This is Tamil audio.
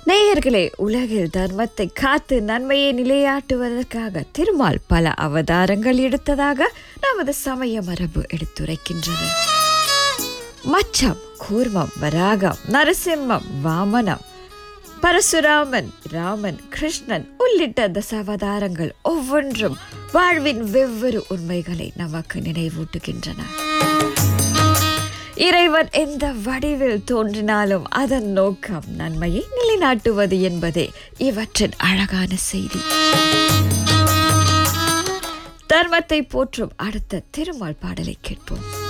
நேயர்களே உலகில் தர்மத்தை காத்து நன்மையை நிலையாட்டுவதற்காக திருமால் பல அவதாரங்கள் எடுத்ததாக நமது சமய மரபு எடுத்துரைக்கின்றது மச்சம் கூர்மம் வராகம் நரசிம்மம் வாமனம் பரசுராமன் ராமன் கிருஷ்ணன் உள்ளிட்ட தசாவதாரங்கள் ஒவ்வொன்றும் வாழ்வின் வெவ்வேறு உண்மைகளை நமக்கு நினைவூட்டுகின்றன இறைவன் எந்த வடிவில் தோன்றினாலும் அதன் நோக்கம் நன்மையை நிலைநாட்டுவது என்பதே இவற்றின் அழகான செய்தி தர்மத்தை போற்றும் அடுத்த திருமால் பாடலை கேட்போம்